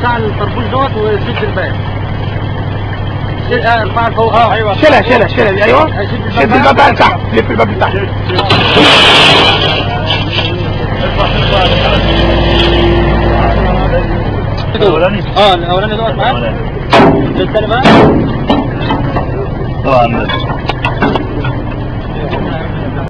بتاع الطربوش دوت وسد الباب شيل- اه ارفع لفوق اه ايوه شيلها شيلها شيلها دي ايوه شد الباب بقى لتحت لف الباب لتحت اه الاولاني دوت معاك الثاني بقى طبعا